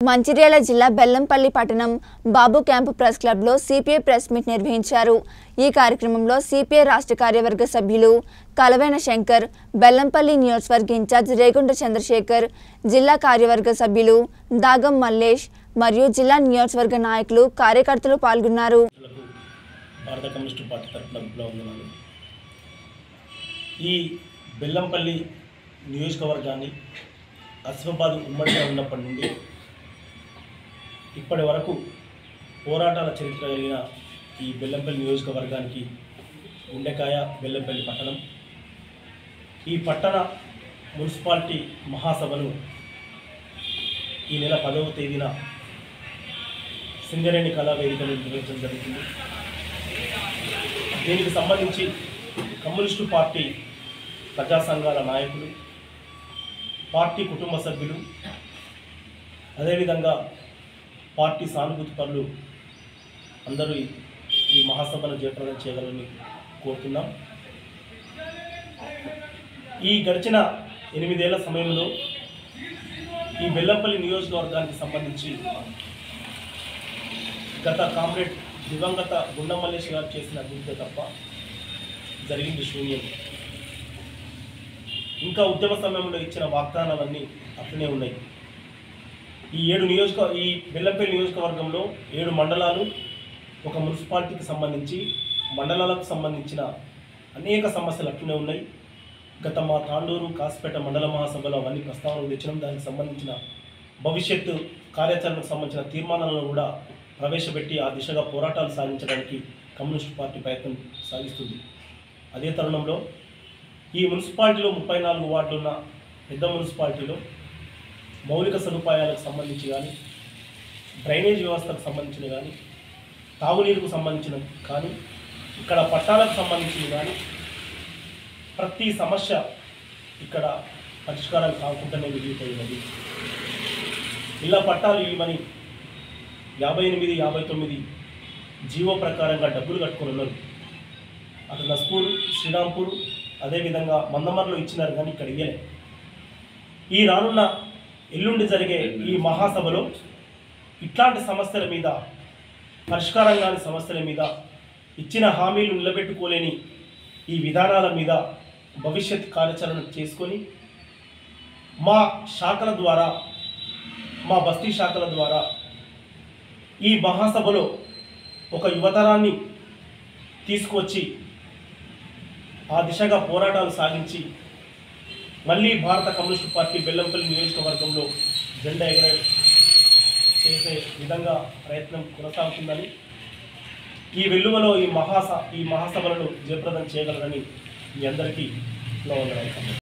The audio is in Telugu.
మంచిర్యాల జిల్లా బెల్లంపల్లి పట్టణం బాబు క్యాంపు ప్రెస్ క్లబ్లో సిపిఐ ప్రెస్ మీట్ నిర్వహించారు ఈ కార్యక్రమంలో సిపిఐ రాష్ట్ర కార్యవర్గ సభ్యులు కలవైన శంకర్ బెల్లంపల్లి నియోజకవర్గ ఇన్ఛార్జ్ రేగుంట చంద్రశేఖర్ జిల్లా కార్యవర్గ సభ్యులు దాగం మల్లేష్ మరియు జిల్లా నియోజకవర్గ నాయకులు కార్యకర్తలు పాల్గొన్నారు లకు భారత కమ్యూనిస్టు పార్టీ తరఫున విప్లవందనాలు ఈ బెల్లంపల్లి నియోజకవర్గాన్ని అస్మాబాద్ ఉమ్మడిగా ఉన్నప్పటి నుండి ఇప్పటి వరకు పోరాటాల చరిత్ర కలిగిన ఈ బెల్లంపల్లి నియోజకవర్గానికి గుండెకాయ బెల్లంపల్లి పట్టణం ఈ పట్టణ మున్సిపాలిటీ మహాసభను ఈ నెల పదవ తేదీన సింగరేణి కళా వేదికను నిర్వహించడం జరుగుతుంది దీనికి సంబంధించి కమ్యూనిస్టు పార్టీ ప్రజా సంఘాల నాయకులు పార్టీ కుటుంబ సభ్యులు అదేవిధంగా పార్టీ సానుభూతి పనులు అందరూ ఈ- ఈ మహాసభను జయప్రదం చేయగలని కోరుతున్నాం ఈ గడిచిన ఎనిమిదేళ్ల సమయంలో ఈ బెల్లంపల్లి నియోజకవర్గానికి సంబంధించి గత కామ్రేడ్ దివంగత గుండమల్లేష్ గారు చేసిన అభివృద్ధి తప్ప జరిగింది శూన్యం ఇంకా ఉద్యమ సమయంలో ఇచ్చిన వాగ్దానాలన్నీ అట్లనే ఉన్నాయి ఈ ఏడు నియోజక ఈ బెల్లంపల్లి నియోజకవర్గంలో ఏడు మండలాలు ఒక మున్సిపాలిటీకి సంబంధించి మండలాలకు సంబంధించిన అనేక సమస్యలు అట్లనే ఉన్నాయి గత మా తాండూరు కాసిపేట మండల మహాసభలో అవన్నీ ప్రస్తావనకు తెచ్చడం దానికి సంబంధించిన భవిష్యత్తు కార్యాచరణకు సంబంధించిన తీర్మానాలను కూడా ప్రవేశపెట్టి ఆ దిశగా పోరాటాలు సాగించడానికి కమ్యూనిస్ట్ పార్టీ ప్రయత్నం సాగిస్తుంది అదే తరుణంలో ఈ మున్సిపాలిటీలో ముప్పై నాలుగు వార్డులు ఉన్న పెద్ద మున్సిపాలిటీలో మౌలిక సదుపాయాలకు సంబంధించి కానీ డ్రైనేజ్ వ్యవస్థకు సంబంధించిన కానీ తాగునీరుకు సంబంధించిన కానీ ఇక్కడ పట్టాలకు సంబంధించిన కానీ ప్రతి సమస్య ఇక్కడ పరిష్కారం కాకుండానే మిగిలిపోయినది ఇళ్ళ పట్టాలు ఇవ్వమని యాభై ఎనిమిది యాభై తొమ్మిది జీవో ప్రకారంగా డబ్బులు కట్టుకొని ఉన్నారు అటు నస్పూర్ శ్రీరాంపూర్ అదేవిధంగా మందమర్లో ఇచ్చినారు కానీ ఇక్కడ ఇయ్యలే ఈ రానున్న ఎల్లుండి జరిగే ఈ మహాసభలో ఇట్లాంటి సమస్యల మీద పరిష్కారం కాని సమస్యల మీద ఇచ్చిన హామీలు నిలబెట్టుకోలేని ఈ విధానాల మీద భవిష్యత్ కార్యాచరణ చేసుకొని మా శాఖల ద్వారా మా బస్తీ శాఖల ద్వారా ఈ మహాసభలో ఒక యువతరాన్ని తీసుకొచ్చి ఆ దిశగా పోరాటాలు సాగించి మళ్ళీ భారత కమ్యూనిస్టు పార్టీ బెల్లంపల్లి నియోజకవర్గంలో జెండా ఎగర చేసే విధంగా ప్రయత్నం కొనసాగుతుందని ఈ వెల్లువలో ఈ మహాస ఈ మహాసభలను జయప్రదం చేయగలరని మీ అందరికీ వందనాలు